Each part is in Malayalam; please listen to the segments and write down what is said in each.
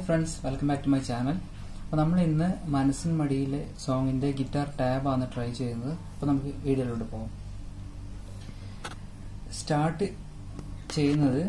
friends welcome back to my channel അപ്പോൾ നമ്മൾ ഇന്ന് മനസ്സിൻ മടിയിലെ സോങ്ങിന്റെ ഗിറ്റാർ ടാബാണ് ട്രൈ ചെയ്യുന്നത് അപ്പോൾ നമുക്ക് വീഡിയോയിലോട്ട് പോകാം സ്റ്റാർട്ട് ചെയ്യുന്നത്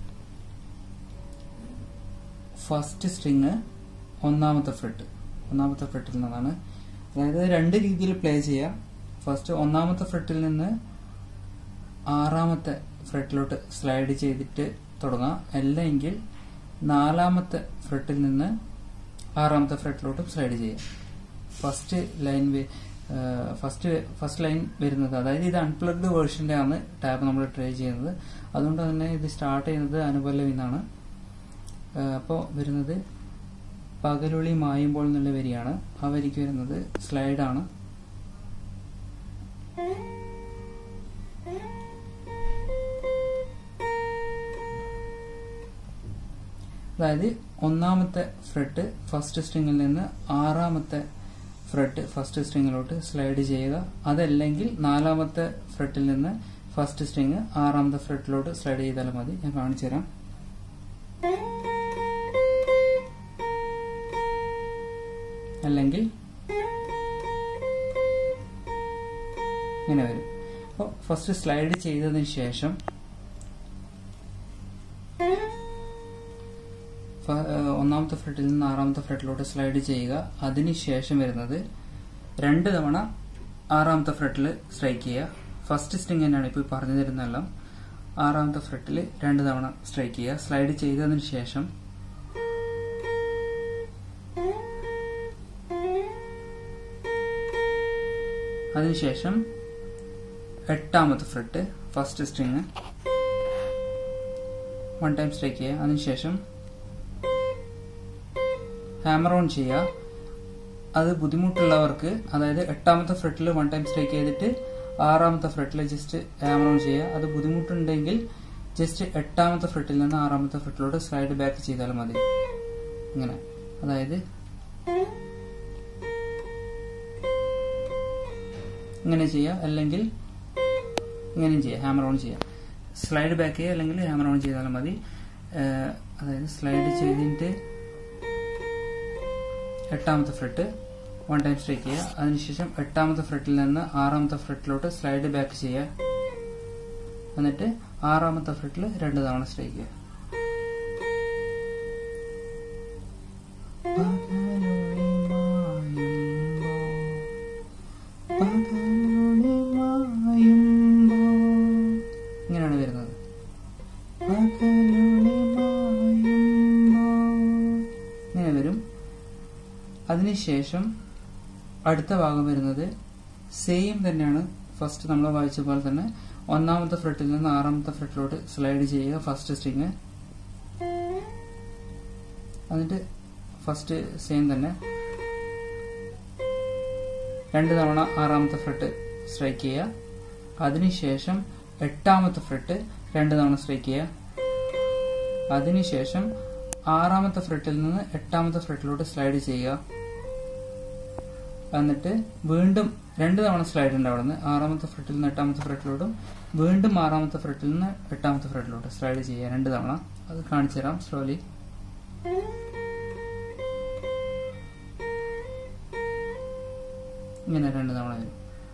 ഫസ്റ്റ് സ്ട്രിങ് ഒന്നാമത്തെ ഫ്രെട്ട് ഒന്നാമത്തെ ഫ്രെട്ടിൽ നിന്നാണ് അതായത് രണ്ട് രീതിയിൽ പ്ലേ ചെയ്യാം ഫസ്റ്റ് ഒന്നാമത്തെ ഫ്രെട്ടിൽ നിന്ന് ആറാമത്തെ ഫ്രെട്ടിലോട്ട് സ്ലൈഡ് ചെയ്തിട്ട് തുടങ്ങാം അല്ലെങ്കിൽ നാലാമത്തെ ഫ്രെട്ടിൽ നിന്ന് ആറാമത്തെ ഫ്രെട്ടിലോട്ടും സ്ലൈഡ് ചെയ്യാം first line first first line വരുന്നത് അതായത് ഇത് അൺപ്ലഗ്ഡ് വേർഷന്റെ ആണ് ടാബ് നമ്മൾ ട്രൈ ചെയ്യുന്നത് അതുകൊണ്ട് തന്നെ ഇത് സ്റ്റാർട്ട് ചെയ്യുന്നത് അനുപല്ലവി എന്നാണ് അപ്പോൾ വരുന്നത് പകലൊളി മായുമ്പോൾ എന്നുള്ള വരിയാണ് ആ വരിക്ക് വരുന്നത് സ്ലൈഡാണ് അതായത് ഒന്നാമത്തെ ഫ്രെട്ട് ഫസ്റ്റ് സ്ട്രിങ്ങിൽ നിന്ന് ആറാമത്തെ ഫ്രെട്ട് ഫസ്റ്റ് സ്ട്രിങ്ങിലോട്ട് സ്ലൈഡ് ചെയ്യുക അതല്ലെങ്കിൽ നാലാമത്തെ ഫ്രെട്ടിൽ നിന്ന് ഫസ്റ്റ് സ്ട്രിങ് ആറാമത്തെ ഫ്രെട്ടിലോട്ട് സ്ലൈഡ് ചെയ്താലും മതി ഞാൻ കാണിച്ചു തരാം അല്ലെങ്കിൽ ഇങ്ങനെ വരും അപ്പോൾ ഫസ്റ്റ് സ്ലൈഡ് ചെയ്തതിന് ശേഷം ഒന്നാമത്തെ ഫ്രെട്ടിൽ നിന്ന് ആറാമത്തെ ഫ്രെട്ടിലോട്ട് സ്ലൈഡ് ചെയ്യുക അതിനുശേഷം വരുന്നത് രണ്ട് തവണ ആറാമത്തെ ഫ്രെട്ടിൽ സ്ട്രൈക്ക് ചെയ്യുക ഫസ്റ്റ് സ്ട്രിങ് തന്നെയാണ് ഇപ്പോൾ പറഞ്ഞു തരുന്നതെല്ലാം ആറാമത്തെ ഫ്രെട്ടിൽ രണ്ട് തവണ സ്ട്രൈക്ക് ചെയ്യുക സ്ലൈഡ് ചെയ്തതിന് ശേഷം അതിനുശേഷം എട്ടാമത്തെ fret first string one time strike ചെയ്യുക അതിനുശേഷം ഹാമർ ഓൺ ചെയ്യുക അത് ബുദ്ധിമുട്ടുള്ളവർക്ക് അതായത് എട്ടാമത്തെ ഫ്രെട്ടിൽ വൺ ടൈം സ്ട്രൈക്ക് ചെയ്തിട്ട് ആറാമത്തെ ഫ്രെട്ടിൽ ജസ്റ്റ് ഹാമർ ഓൺ ചെയ്യുക അത് ബുദ്ധിമുട്ടുണ്ടെങ്കിൽ ജസ്റ്റ് എട്ടാമത്തെ ഫ്രെട്ടിൽ നിന്ന് ആറാമത്തെ ഫ്രെട്ടിലോട്ട് സ്ലൈഡ് ബാക്ക് ചെയ്താൽ മതി ഇങ്ങനെ അതായത് ഇങ്ങനെ ചെയ്യുക അല്ലെങ്കിൽ ഇങ്ങനെയും ചെയ്യുക ഹാമർ ഓൺ ചെയ്യുക സ്ലൈഡ് ബാക്ക് ചെയ്യുക അല്ലെങ്കിൽ ഹാമർ ഓൺ ചെയ്താലും മതി അതായത് സ്ലൈഡ് ചെയ്തിട്ട് എട്ടാമത്തെ ഫ്രെട്ട് വൺ ടൈം സ്ട്രൈക്ക് ചെയ്യുക അതിനുശേഷം എട്ടാമത്തെ ഫ്രെട്ടിൽ നിന്ന് ആറാമത്തെ ഫ്രെട്ടിലോട്ട് സ്ലൈഡ് ബാക്ക് ചെയ്യുക എന്നിട്ട് ആറാമത്തെ ഫ്രെട്ടിൽ രണ്ട് തവണ സ്ട്രൈക്ക് ചെയ്യുക ഇങ്ങനെയാണ് വരുന്നത് ഇങ്ങനെ വരും അതിനുശേഷം അടുത്ത ഭാഗം വരുന്നത് സെയിം തന്നെയാണ് ഫസ്റ്റ് നമ്മൾ വായിച്ച പോലെ തന്നെ ഒന്നാമത്തെ ഫ്രെട്ടിൽ നിന്ന് ആറാമത്തെ ഫ്രെട്ടിലോട്ട് സ്ലൈഡ് ചെയ്യുക ഫസ്റ്റ് സ്ട്രിങ് എന്നിട്ട് ഫസ്റ്റ് സെയിം തന്നെ രണ്ട് തവണ ആറാമത്തെ ഫ്രെട്ട് സ്ട്രൈക്ക് ചെയ്യുക അതിനുശേഷം എട്ടാമത്തെ ഫ്രെട്ട് രണ്ട് തവണ സ്ട്രൈക്ക് ചെയ്യുക അതിനുശേഷം ആറാമത്തെ ഫ്രെട്ടിൽ നിന്ന് എട്ടാമത്തെ ഫ്രെട്ടിലോട്ട് സ്ലൈഡ് ചെയ്യുക എന്നിട്ട് വീണ്ടും രണ്ട് തവണ സ്ലൈഡ് ഉണ്ട് അവിടെ നിന്ന് ആറാമത്തെ ഫ്രെട്ടിൽ നിന്ന് എട്ടാമത്തെ ഫ്രെട്ടിലോട്ടും വീണ്ടും ആറാമത്തെ ഫ്രെട്ടിൽ നിന്ന് എട്ടാമത്തെ ഫ്രെട്ടിലോട്ട് സ്ലൈഡ് ചെയ്യുക രണ്ട് തവണ അത് കാണിച്ചു തരാം സ്ലോലി ഇങ്ങനെ രണ്ട് തവണ വരും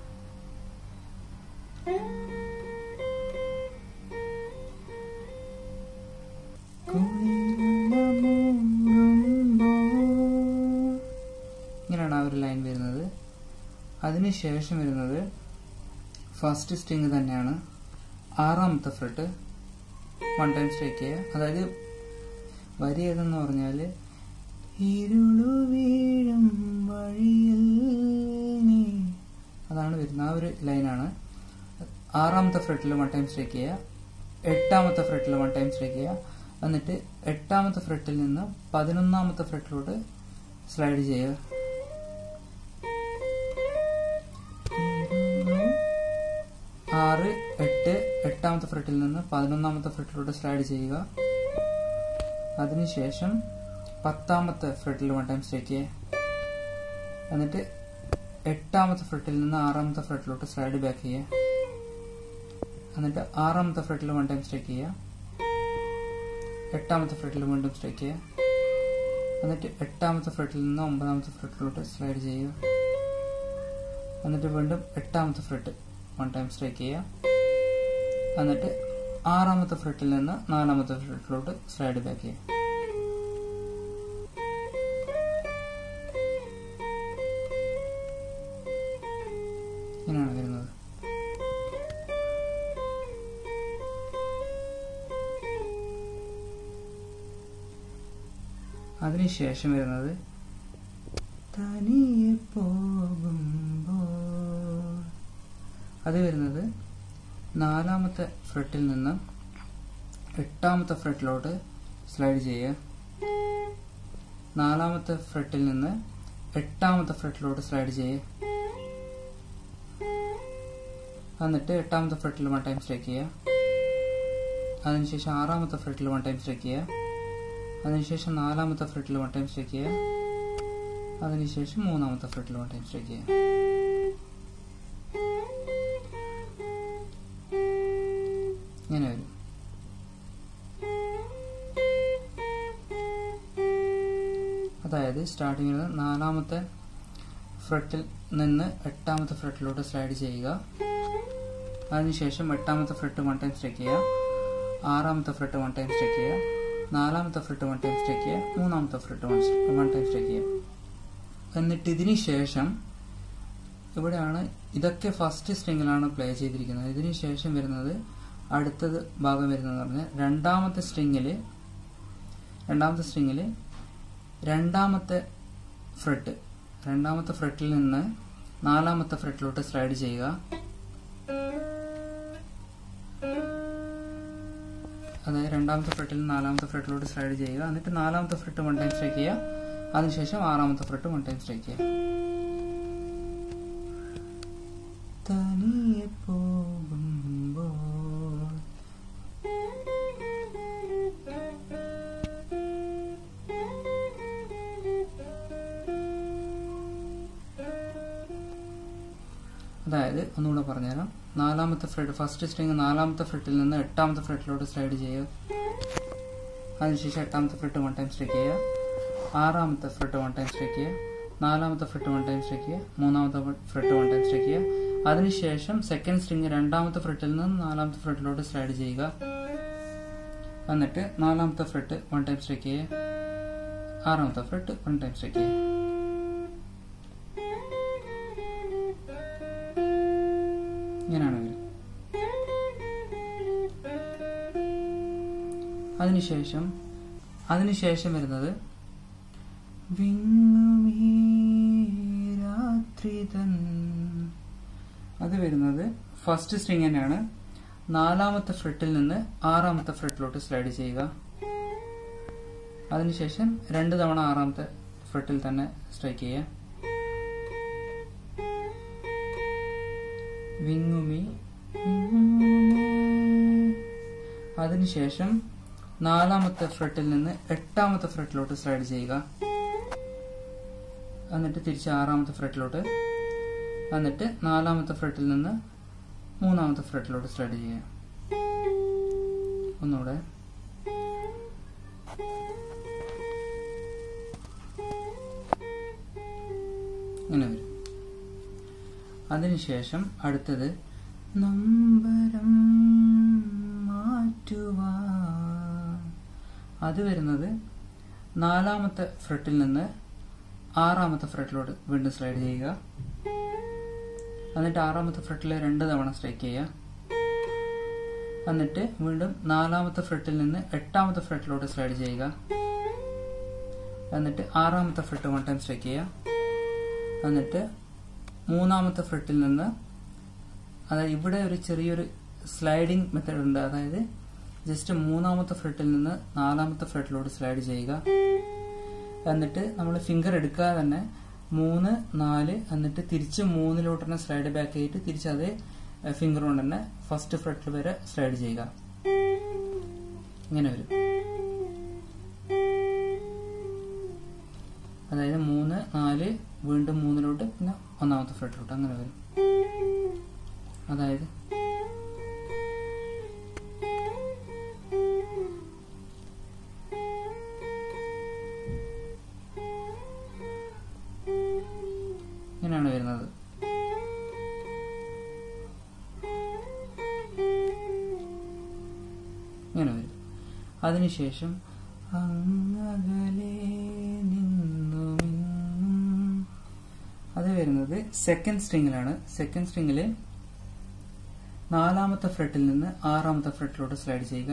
ഇങ്ങനെയാണ് ആ ഒരു ലൈൻ വരുന്നത് അതിനുശേഷം വരുന്നത് ഫസ്റ്റ് സ്ട്രിങ് തന്നെയാണ് ആറാമത്തെ ഫ്രെട്ട് വൺ ടൈം സ്ട്രൈക്ക് ചെയ്യുക അതായത് വരി ഏതെന്ന് പറഞ്ഞാൽ ഇരുളു വീഴും വഴിയിൽ നീ അതാണ് വരുന്നത് ആ ഒരു ലൈനാണ് ആറാമത്തെ ഫ്രെട്ടിൽ വൺ ടൈം സ്ട്രൈക്ക് ചെയ്യുക എട്ടാമത്തെ ഫ്രെട്ടിൽ വൺ ടൈം സ്ട്രൈക്ക് ചെയ്യുക എന്നിട്ട് എട്ടാമത്തെ ഫ്രെട്ടിൽ നിന്ന് പതിനൊന്നാമത്തെ ഫ്രെട്ടിലോട്ട് സ്ലൈഡ് ചെയ്യുക ആറ് എട്ട് എട്ടാമത്തെ ഫ്രെട്ടിൽ നിന്ന് പതിനൊന്നാമത്തെ ഫ്രെട്ടിലോട്ട് സ്ലൈഡ് ചെയ്യുക അതിനുശേഷം പത്താമത്തെ ഫ്രെട്ടിൽ വൺ ടൈം സ്ട്രൈക്ക് ചെയ്യുക എന്നിട്ട് എട്ടാമത്തെ ഫ്രെട്ടിൽ നിന്ന് ആറാമത്തെ ഫ്രെട്ടിലോട്ട് സ്ലൈഡ് ബാക്ക് ചെയ്യുക എന്നിട്ട് ആറാമത്തെ ഫ്രെട്ടിൽ വൺ ടൈം സ്ട്രൈക്ക് ചെയ്യുക എട്ടാമത്തെ ഫ്രെട്ടിൽ വീണ്ടും സ്ട്രൈക്ക് ചെയ്യുക എന്നിട്ട് എട്ടാമത്തെ ഫ്രെട്ടിൽ നിന്ന് ഒമ്പതാമത്തെ ഫ്രെട്ടിലോട്ട് സ്ലൈഡ് ചെയ്യുക എന്നിട്ട് വീണ്ടും എട്ടാമത്തെ ഫ്രെട്ട് വൺ ടൈം സ്ട്രൈക്ക് ചെയ്യുക എന്നിട്ട് ആറാമത്തെ ഫ്രെട്ടിൽ നിന്ന് നാലാമത്തെ ഫ്രെട്ടിലോട്ട് സ്ലൈഡ് ബാക്ക് ചെയ്യുക ഇങ്ങനെയാണ് വരുന്നത് അതിനുശേഷം വരുന്നത് തനിയെ പോകുമ്പോൾ അത് വരുന്നത് നാലാമത്തെ ഫ്രെട്ടിൽ നിന്ന് എട്ടാമത്തെ ഫ്രെട്ടിലോട്ട് സ്ലൈഡ് ചെയ്യുക നാലാമത്തെ ഫ്രെട്ടിൽ നിന്ന് എട്ടാമത്തെ ഫ്രെട്ടിലോട്ട് സ്ലൈഡ് ചെയ്യുക എന്നിട്ട് എട്ടാമത്തെ ഫ്രെട്ടിൽ വൺ ടൈം സ്ട്രൈക്ക് ചെയ്യുക അതിനുശേഷം ആറാമത്തെ ഫ്രെട്ടിൽ വൺ ടൈം സ്ട്രൈക്ക് ചെയ്യുക അതിനുശേഷം നാലാമത്തെ ഫ്രെട്ടിൽ വൺ ടൈം സ്ട്രൈക്ക് ചെയ്യുക അതിനുശേഷം മൂന്നാമത്തെ ഫ്രെട്ടിൽ വൺ ടൈം സ്ട്രൈക്ക് ചെയ്യുക ഇങ്ങനെ വരും അതായത് സ്റ്റാർട്ടിങ്ങിൽ നാലാമത്തെ ഫ്രെട്ടിൽ നിന്ന് എട്ടാമത്തെ ഫ്രെട്ടിലോട്ട് സ്ലൈഡ് ചെയ്യുക അതിനുശേഷം എട്ടാമത്തെ ഫ്രെട്ട് വൺ ടൈം സ്ട്രൈക്ക് ചെയ്യുക ആറാമത്തെ ഫ്രെട്ട് വൺ ടൈം സ്ട്രൈക്ക് ചെയ്യുക നാലാമത്തെ ഫ്രെട്ട് വൺ ടൈം സ്ട്രൈക്ക് ചെയ്യുക മൂന്നാമത്തെ fret one one time strike ചെയ്യുക എന്നിട്ട് ഇതിന് ശേഷം ഇവിടെയാണ് ഇതൊക്കെ ഫസ്റ്റ് സ്ട്രിങ്ങിലാണ് പ്ലേ ചെയ്തിരിക്കുന്നത് ഇതിന് ശേഷം വരുന്നത് അടുത്തത് ഭാഗം വരുന്നത് പറഞ്ഞാൽ രണ്ടാമത്തെ സ്ട്രിങ്ങിൽ രണ്ടാമത്തെ സ്ട്രിങ്ങിൽ രണ്ടാമത്തെ ഫ്രെട്ട് രണ്ടാമത്തെ ഫ്രെട്ടിൽ നിന്ന് നാലാമത്തെ ഫ്രെട്ടിലോട്ട് സ്ലൈഡ് ചെയ്യുക അതായത് രണ്ടാമത്തെ ഫ്രെട്ടിൽ നിന്ന് നാലാമത്തെ ഫ്രെട്ടിലോട്ട് സ്ലൈഡ് ചെയ്യുക എന്നിട്ട് നാലാമത്തെ ഫ്രെട്ട് വൺ ടൈം സ്ട്രൈക്ക് ചെയ്യുക അതിനുശേഷം ആറാമത്തെ ഫ്രെട്ട് വൺ ടൈം സ്ട്രൈക്ക് ചെയ്യുക തനിയെ പോകുമ്പോൾ അതായത് ഒന്നുകൂടെ പറഞ്ഞുതരാം നാലാമത്തെ ഫ്രെഡ് ഫസ്റ്റ് സ്ട്രിങ് നാലാമത്തെ ഫ്രെട്ടിൽ നിന്ന് എട്ടാമത്തെ ഫ്രെട്ടിലോട്ട് സ്ലൈഡ് ചെയ്യുക അതിനുശേഷം എട്ടാമത്തെ ഫ്രെട്ട് വൺ ടൈം സ്ട്രൈക്ക് ചെയ്യുക ആറാമത്തെ ഫ്രെട്ട് വൺ ടൈം സ്ട്രൈക്ക് ചെയ്യുക നാലാമത്തെ ഫ്രെട്ട് വൺ ടൈം സ്ട്രൈക്ക് ചെയ്യുക മൂന്നാമത്തെ ഫ്രെട്ട് വൺ ടൈം സ്ട്രൈക്ക് ചെയ്യുക അതിനുശേഷം സെക്കൻഡ് സ്ട്രിങ് രണ്ടാമത്തെ ഫ്രെട്ടിൽ നിന്ന് നാലാമത്തെ ഫ്രെട്ടിലോട്ട് സ്ലൈഡ് ചെയ്യുക എന്നിട്ട് നാലാമത്തെ ഫ്രെട്ട് വൺ ടൈം സ്ട്രൈക്ക് ചെയ്യുക ആറാമത്തെ ഫ്രെട്ട് വൺ ടൈം സ്ട്രൈക്ക് ചെയ്യുക ഇങ്ങനെയാണ് വരും അതിനുശേഷം അതിനുശേഷം വരുന്നത് വിങ്ങുമീ രാത്രി തൻ അത് വരുന്നത് ഫസ്റ്റ് സ്ട്രിങ് തന്നെയാണ് നാലാമത്തെ ഫ്രെട്ടിൽ നിന്ന് ആറാമത്തെ ഫ്രെട്ടിലോട്ട് സ്ലൈഡ് ചെയ്യുക അതിനുശേഷം രണ്ട് തവണ ആറാമത്തെ ഫ്രെട്ടിൽ തന്നെ സ്ട്രൈക്ക് ചെയ്യുക വിങ്ങുമി അതിനുശേഷം നാലാമത്തെ ഫ്രെട്ടിൽ നിന്ന് എട്ടാമത്തെ ഫ്രെട്ടിലോട്ട് സ്ലൈഡ് ചെയ്യുക എന്നിട്ട് തിരിച്ച് ആറാമത്തെ ഫ്രെട്ടിലോട്ട് എന്നിട്ട് നാലാമത്തെ ഫ്രെട്ടിൽ നിന്ന് മൂന്നാമത്തെ ഫ്രെട്ടിലോട്ട് സ്ലൈഡ് ചെയ്യുക ഒന്നുകൂടെ ഇങ്ങനെ വരും അതിനുശേഷം അടുത്തത് നമ്പരം മാറ്റുവാ അത് വരുന്നത് നാലാമത്തെ ഫ്രെട്ടിൽ നിന്ന് ആറാമത്തെ ഫ്രെട്ടിലോട്ട് വീണ്ടും സ്ലൈഡ് ചെയ്യുക എന്നിട്ട് ആറാമത്തെ ഫ്രെട്ടിൽ രണ്ട് തവണ സ്ട്രൈക്ക് ചെയ്യുക എന്നിട്ട് വീണ്ടും നാലാമത്തെ ഫ്രെട്ടിൽ നിന്ന് എട്ടാമത്തെ ഫ്രെട്ടിലോട്ട് സ്ലൈഡ് ചെയ്യുക എന്നിട്ട് ആറാമത്തെ ഫ്രെട്ട് വൺ ടൈം സ്ട്രൈക്ക് ചെയ്യുക എന്നിട്ട് മൂന്നാമത്തെ ഫ്രെട്ടിൽ നിന്ന് അതായത് ഇവിടെ ഒരു ചെറിയൊരു സ്ലൈഡിംഗ് മെത്തേഡ് ഉണ്ട് അതായത് ജസ്റ്റ് മൂന്നാമത്തെ ഫ്രെട്ടിൽ നിന്ന് നാലാമത്തെ ഫ്രെട്ടിലോട്ട് സ്ലൈഡ് ചെയ്യുക എന്നിട്ട് നമ്മൾ ഫിംഗർ എടുക്കാതെ തന്നെ മൂന്ന് നാല് എന്നിട്ട് തിരിച്ച് മൂന്നിലോട്ട് തന്നെ സ്ലൈഡ് ബാക്ക് ചെയ്തിട്ട് തിരിച്ച് അതേ ഫിംഗർ കൊണ്ട് തന്നെ ഫസ്റ്റ് ഫ്രെട്ടിൽ വരെ സ്ലൈഡ് ചെയ്യുക ഇങ്ങനെ വരും അതായത് മൂന്ന് നാല് വീണ്ടും മൂന്നിലോട്ട് പിന്നെ ഒന്നാമത്തെ ഫ്രെട്ടിലോട്ട് അങ്ങനെ വരും അതായത് ഇങ്ങനെയാണ് വരുന്നത് ഇങ്ങനെ വരും അതിനുശേഷം അങ്ങകലെ നിന്നുമിന്നും അത് വരുന്നത് സെക്കൻഡ് സ്ട്രിങ്ങിലാണ് സെക്കൻഡ് സ്ട്രിങ്ങിൽ നാലാമത്തെ ഫ്രെട്ടിൽ നിന്ന് ആറാമത്തെ ഫ്രെട്ടിലോട്ട് സ്ലൈഡ് ചെയ്യുക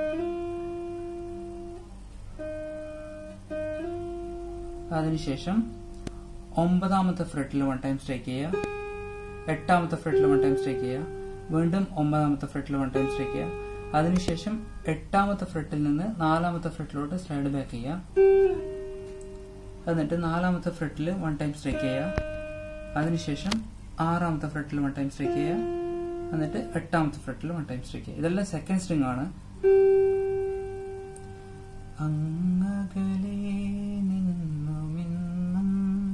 അതിനുശേഷം ഒമ്പതാമത്തെ ഫ്രെട്ടിൽ വൺ ടൈം സ്ട്രൈക്ക് ചെയ്യുക എട്ടാമത്തെ ഫ്രെട്ടിൽ വൺ ടൈം സ്ട്രൈക്ക് ചെയ്യുക വീണ്ടും ഒമ്പതാമത്തെ ഫ്രെട്ടിൽ വൺ ടൈം സ്ട്രൈക്ക് ചെയ്യുക അതിനുശേഷം എട്ടാമത്തെ ഫ്രെട്ടിൽ നിന്ന് നാലാമത്തെ ഫ്രെട്ടിലോട്ട് സ്ലൈഡ് ബാക്ക് ചെയ്യുക എന്നിട്ട് നാലാമത്തെ ഫ്രെട്ടിൽ വൺ ടൈം സ്ട്രൈക്ക് ചെയ്യുക അതിനുശേഷം ആറാമത്തെ ഫ്രെട്ടിൽ വൺ ടൈം സ്ട്രൈക്ക് ചെയ്യുക എന്നിട്ട് എട്ടാമത്തെ ഫ്രെട്ടിൽ വൺ ടൈം സ്ട്രൈക്ക് ചെയ്യുക ഇതെല്ലാം സെക്കൻഡ് സ്ട്രിങ് ആണ് അങ്ങകലെ നിന്നുമിന്നും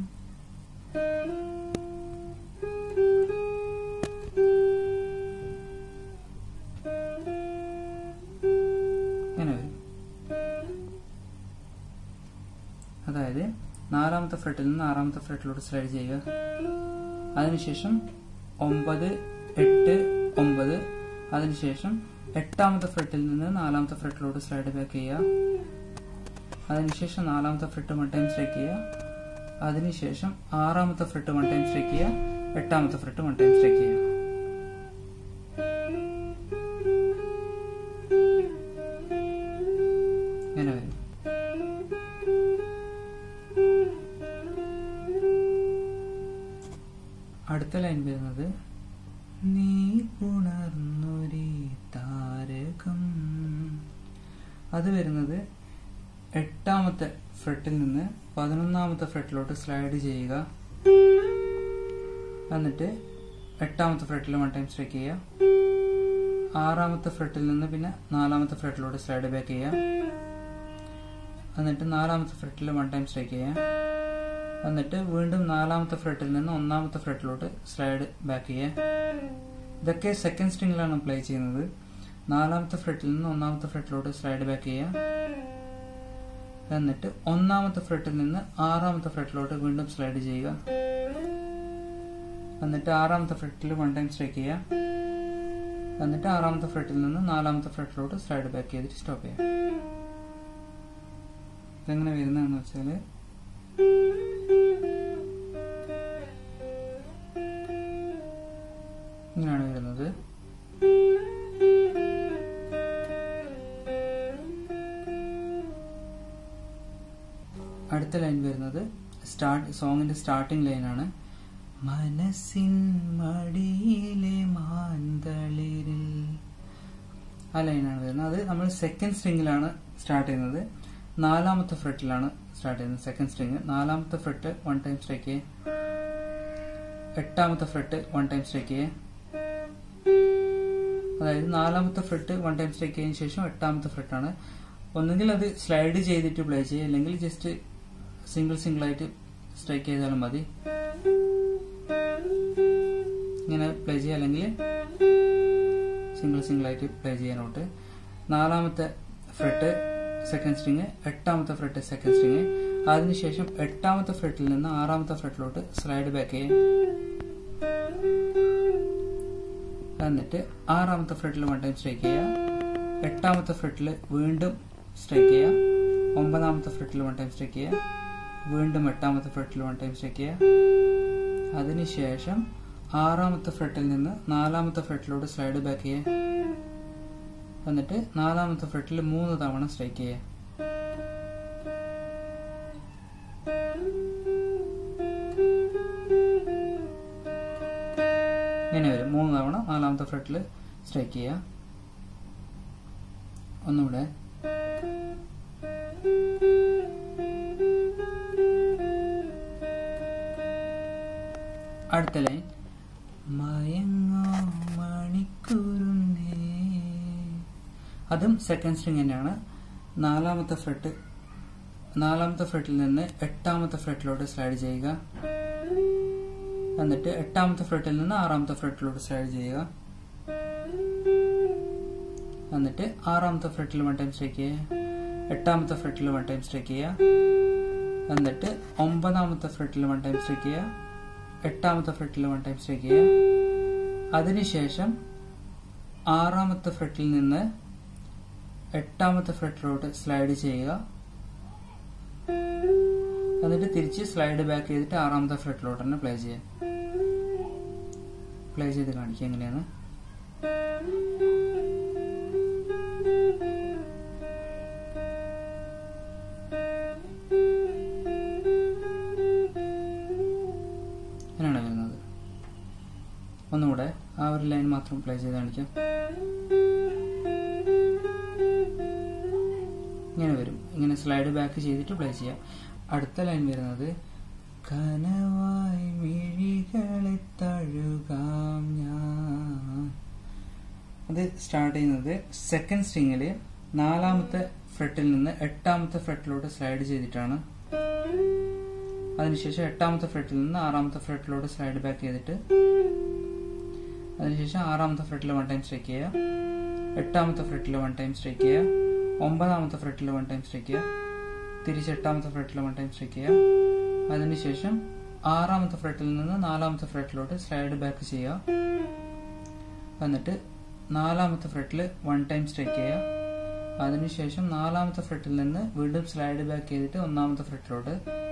ഇങ്ങനെ വരും അതായത് നാലാമത്തെ ഫ്രെട്ടിൽ നിന്ന് ആറാമത്തെ ഫ്രെട്ടിലോട്ട് സ്ലൈഡ് ചെയ്യുക അതിനുശേഷം ഒമ്പത് എട്ട് ഒമ്പത് അതിനുശേഷം എട്ടാമത്തെ ഫ്രെട്ടിൽ നിന്ന് നാലാമത്തെ ഫ്രെട്ടിലോട്ട് സ്ലൈഡ് ബാക്ക് ചെയ്യുക അതിനുശേഷം നാലാമത്തെ ഫ്രെട്ട് വൺ ടൈം സ്ട്രൈക്ക് ചെയ്യുക അതിനുശേഷം ആറാമത്തെ ഫ്രെട്ട് വൺ ടൈം സ്ട്രൈക്ക് ചെയ്യുക എട്ടാമത്തെ ഫ്രെട്ട് വൺ ടൈം സ്ട്രൈക്ക് ചെയ്യുക ഇങ്ങനെ വരും അടുത്ത ലൈൻ വരുന്നത് നീ ഉണർന്നൊരി താരകം അത് വരുന്നത് എട്ടാമത്തെ ഫ്രെട്ടിൽ നിന്ന് പതിനൊന്നാമത്തെ ഫ്രെട്ടിലോട്ട് സ്ലൈഡ് ചെയ്യുക എന്നിട്ട് എട്ടാമത്തെ ഫ്രെട്ടിൽ വൺ ടൈം സ്ട്രൈക്ക് ചെയ്യുക ആറാമത്തെ ഫ്രെട്ടിൽ നിന്ന് പിന്നെ നാലാമത്തെ ഫ്രെട്ടിലോട്ട് സ്ലൈഡ് ബാക്ക് ചെയ്യുക എന്നിട്ട് നാലാമത്തെ ഫ്രെട്ടിൽ വൺ ടൈം സ്ട്രൈക്ക് ചെയ്യുക എന്നിട്ട് വീണ്ടും നാലാമത്തെ ഫ്രെട്ടിൽ നിന്ന് ഒന്നാമത്തെ ഫ്രെട്ടിലോട്ട് സ്ലൈഡ് ബാക്ക് ചെയ്യുക ഇതൊക്കെ സെക്കൻഡ് സ്ട്രിങ്ങിലാണ് പ്ലേ ചെയ്യുന്നത് നാലാമത്തെ ഫ്രെട്ടിൽ നിന്ന് ഒന്നാമത്തെ ഫ്രെട്ടിലോട്ട് സ്ലൈഡ് ബാക്ക് ചെയ്യുക എന്നിട്ട് ഒന്നാമത്തെ ഫ്രെട്ടിൽ നിന്ന് ആറാമത്തെ ഫ്രെട്ടിലോട്ട് വീണ്ടും സ്ലൈഡ് ചെയ്യുക എന്നിട്ട് ആറാമത്തെ ഫ്രെട്ടിൽ വൺ ടൈം സ്ട്രൈക്ക് ചെയ്യുക എന്നിട്ട് ആറാമത്തെ ഫ്രെട്ടിൽ നിന്ന് നാലാമത്തെ ഫ്രെട്ടിലോട്ട് സ്ലൈഡ് ബാക്ക് ചെയ്തിട്ട് സ്റ്റോപ്പ് ചെയ്യാം ഇതെങ്ങനെ വരുന്നതെന്ന് വെച്ചാൽ ഇങ്ങനെയാണ് വരുന്നത് അടുത്ത ലൈൻ വരുന്നത് സ്റ്റാർട്ട് സോങ്ങിന്റെ സ്റ്റാർട്ടിംഗ് ലൈനാണ് മനസ്സിൻ മടിയിലെ മാന്തളിരിൽ ആ ലൈനാണ് വരുന്നത് അത് നമ്മൾ സെക്കൻഡ് സ്ട്രിങ്ങിലാണ് സ്റ്റാർട്ട് ചെയ്യുന്നത് നാലാമത്തെ ഫ്രെറ്റിലാണ് സ്റ്റാർട്ട് ചെയ്യുന്നത് സെക്കൻഡ് സ്ട്രിങ് നാലാമത്തെ ഫ്രെറ്റ് വൺ ടൈം സ്ട്രൈക്ക് ചെയ്യേ എട്ടാമത്തെ ഫ്രെറ്റ് വൺ ടൈം സ്ട്രൈക്ക് ചെയ്യേ അതായത് നാലാമത്തെ ഫ്രെറ്റ് വൺ ടൈം സ്ട്രൈക്ക് ചെയ്തതിനു ശേഷം എട്ടാമത്തെ ഫ്രെറ്റാണ് ഒന്നുകിൽ അത് സ്ലൈഡ് ചെയ്തിട്ട് പ്ലേ ചെയ്യുക അല്ലെങ്കിൽ ജസ്റ്റ് സിംഗിൾ സിംഗിൾ ആയിട്ട് സ്ട്രൈക്ക് ചെയ്താലും മതി ഇങ്ങനെ പ്ലേ ചെയ്യുക അല്ലെങ്കിൽ സിംഗിൾ സിംഗിൾ ആയിട്ട് പ്ലേ ചെയ്യാനോട്ട് നാലാമത്തെ ഫ്രെട്ട് സെക്കൻഡ് സ്ട്രിങ് എട്ടാമത്തെ ഫ്രെട്ട് സെക്കൻഡ് സ്ട്രിങ് അതിനുശേഷം എട്ടാമത്തെ ഫ്രെട്ടിൽ നിന്ന് ആറാമത്തെ ഫ്രെട്ടിലോട്ട് സ്ലൈഡ് ബാക്ക് ചെയ്യും എന്നിട്ട് ആറാമത്തെ ഫ്രെട്ടിൽ വൺ ടൈം സ്ട്രൈക്ക് ചെയ്യുക എട്ടാമത്തെ ഫ്രെട്ടിൽ വീണ്ടും സ്ട്രൈക്ക് ചെയ്യുക ഒമ്പതാമത്തെ ഫ്രെട്ടിൽ വൺ ടൈം സ്ട്രൈക്ക് ചെയ്യുക വീണ്ടും എട്ടാമത്തെ ഫ്രെട്ടിൽ വൺ ടൈം സ്ട്രൈക്ക് ചെയ്യുക അതിനുശേഷം ആറാമത്തെ ഫ്രെട്ടിൽ നിന്ന് നാലാമത്തെ ഫ്രെട്ടിലോട്ട് സ്ലൈഡ് ബാക്ക് ചെയ്യുക എന്നിട്ട് നാലാമത്തെ ഫ്രെട്ടിൽ മൂന്ന് തവണ സ്ട്രൈക്ക് ചെയ്യുക ഇങ്ങനെ വരും മൂന്ന് തവണ നാലാമത്തെ ഫ്രെട്ടിൽ സ്ട്രൈക്ക് ചെയ്യുക ഒന്നുകൂടെ അടുത്ത ലൈൻ മയങ്ങോ മണിക്കൂറുന്നേ അതും സെക്കൻഡ് സ്ട്രിങ് തന്നെയാണ് നാലാമത്തെ ഫ്രെട്ട് നാലാമത്തെ ഫ്രെട്ടിൽ നിന്ന് എട്ടാമത്തെ ഫ്രെട്ടിലോട്ട് സ്ലൈഡ് ചെയ്യുക എന്നിട്ട് എട്ടാമത്തെ ഫ്രെട്ടിൽ നിന്ന് ആറാമത്തെ ഫ്രെട്ടിലോട്ട് സ്ലൈഡ് ചെയ്യുക എന്നിട്ട് ആറാമത്തെ ഫ്രെട്ടിൽ വൺ ടൈം സ്ട്രൈക്ക് ചെയ്യുക എട്ടാമത്തെ ഫ്രെട്ടിൽ വൺ ടൈം സ്ട്രൈക്ക് ചെയ്യുക എന്നിട്ട് ഒമ്പതാമത്തെ ഫ്രെട്ടിൽ വൺ ടൈം സ്ട്രൈക്ക് ചെയ്യുക എട്ടാമത്തെ ഫ്രെറ്റിൽ വൺ ടൈം സ്ട്രൈക്ക് ചെയ്യുക അതിനുശേഷം ആറാമത്തെ ഫ്രെറ്റിൽ നിന്ന് എട്ടാമത്തെ ഫ്രെറ്റിലോട്ട് സ്ലൈഡ് ചെയ്യുക എന്നിട്ട് തിരിച്ച് സ്ലൈഡ് ബാക്ക് ചെയ്തിട്ട് ആറാമത്തെ ഫ്രെറ്റിലോട്ട് തന്നെ പ്ലേ ചെയ്യുക പ്ലേ ചെയ്ത് കാണിക്കുക എങ്ങനെയാണ് അങ്ങനെയാണ് വരുന്നത് ഒന്നുകൂടെ ആ ഒരു ലൈൻ മാത്രം പ്ലേ ചെയ്ത് കാണിക്കാം ഇങ്ങനെ വരും ഇങ്ങനെ സ്ലൈഡ് ബാക്ക് ചെയ്തിട്ട് പ്ലേ ചെയ്യാം അടുത്ത ലൈൻ വരുന്നത് കനവായി മിഴികളെ തഴുകാം ഞാൻ അത് സ്റ്റാർട്ട് ചെയ്യുന്നത് സെക്കൻഡ് സ്ട്രിങ്ങില് നാലാമത്തെ ഫ്രെറ്റിൽ നിന്ന് എട്ടാമത്തെ ഫ്രെറ്റിലോട്ട് സ്ലൈഡ് ചെയ്തിട്ടാണ് അതിനുശേഷം എട്ടാമത്തെ ഫ്രെറ്റിൽ നിന്ന് ആറാമത്തെ ഫ്രെറ്റിലോട്ട് സ്ലൈഡ് ബാക്ക് ചെയ്തിട്ട് അതിനുശേഷം ആറാമത്തെ ഫ്രെറ്റിൽ വൺ ടൈം സ്ട്രൈക്ക് ചെയ്യുക എട്ടാമത്തെ ഫ്രെറ്റിൽ വൺ ടൈം സ്ട്രൈക്ക് ചെയ്യുക ഒമ്പതാമത്തെ ഫ്രെറ്റിൽ വൺ ടൈം സ്ട്രൈക്ക് ചെയ്യുക തിരിച്ച് എട്ടാമത്തെ ഫ്രെറ്റിൽ വൺ ടൈം സ്ട്രൈക്ക് ചെയ്യുക അതിനുശേഷം ആറാമത്തെ ഫ്രെറ്റിൽ നിന്ന് നാലാമത്തെ ഫ്രെറ്റിലോട്ട് സ്ലൈഡ് ബാക്ക് ചെയ്യുക എന്നിട്ട് നാലാമത്തെ ഫ്രെറ്റിൽ വൺ ടൈം സ്ട്രൈക്ക് ചെയ്യുക അതിനുശേഷം നാലാമത്തെ ഫ്രെറ്റിൽ നിന്ന് വീണ്ടും സ്ലൈഡ് ബാക്ക് ചെയ്തിട്ട് ഒന്നാമത്തെ ഫ്രെറ്റിലോട്ട്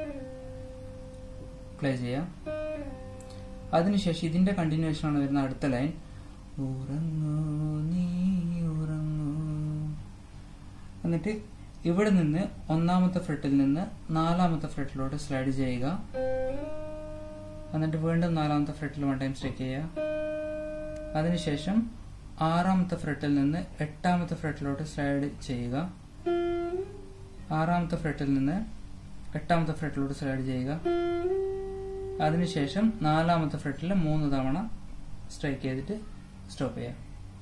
പ്ലേ ചെയ്യാം അതിനുശേഷം ഇതിന്റെ കണ്ടിന്യൂഷൻ ആണ് വരുന്ന അടുത്ത ലൈൻ ഉറങ്ങൂ നീ ഉറങ്ങൂ എന്നിട്ട് ഇവിടെ നിന്ന് ഒന്നാമത്തെ ഫ്രെറ്റിൽ നിന്ന് നാലാമത്തെ ഫ്രെറ്റിലോട്ട് സ്ലൈഡ് ചെയ്യുക എന്നിട്ട് വീണ്ടും നാലാമത്തെ ഫ്രെറ്റിൽ വൺ ടൈം സ്ട്രൈക്ക് ചെയ്യുക അതിനുശേഷം ആറാമത്തെ ഫ്രെറ്റിൽ നിന്ന് എട്ടാമത്തെ ഫ്രെറ്റിലോട്ട് സ്ലൈഡ് ചെയ്യുക ആറാമത്തെ ഫ്രെറ്റിൽ നിന്ന് എട്ടാമത്തെ ഫ്രെറ്റിലോട്ട് സ്ലൈഡ് ചെയ്യുക അതിനുശേഷം നാലാമത്തെ ഫ്രെറ്റിൽ മൂന്ന് തവണ സ്ട്രൈക്ക് ചെയ്തിട്ട് സ്റ്റോപ്പ് ചെയ്യാം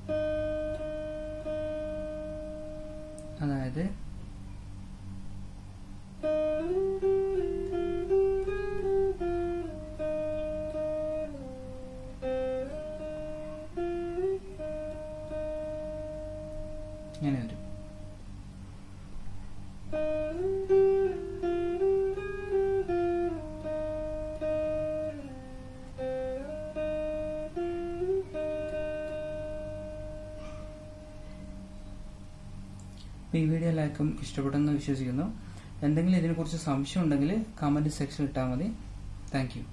അതായത് ഇങ്ങനെ വരും അപ്പോൾ ഈ വീഡിയോ എല്ലാവർക്കും ഇഷ്ടപ്പെട്ടെന്ന് വിശ്വസിക്കുന്നു എന്തെങ്കിലും ഇതിനെക്കുറിച്ച് സംശയം ഉണ്ടെങ്കിൽ കമൻറ്റ് സെക്ഷനിൽ ഇട്ടാൽ മതി താങ്ക് യു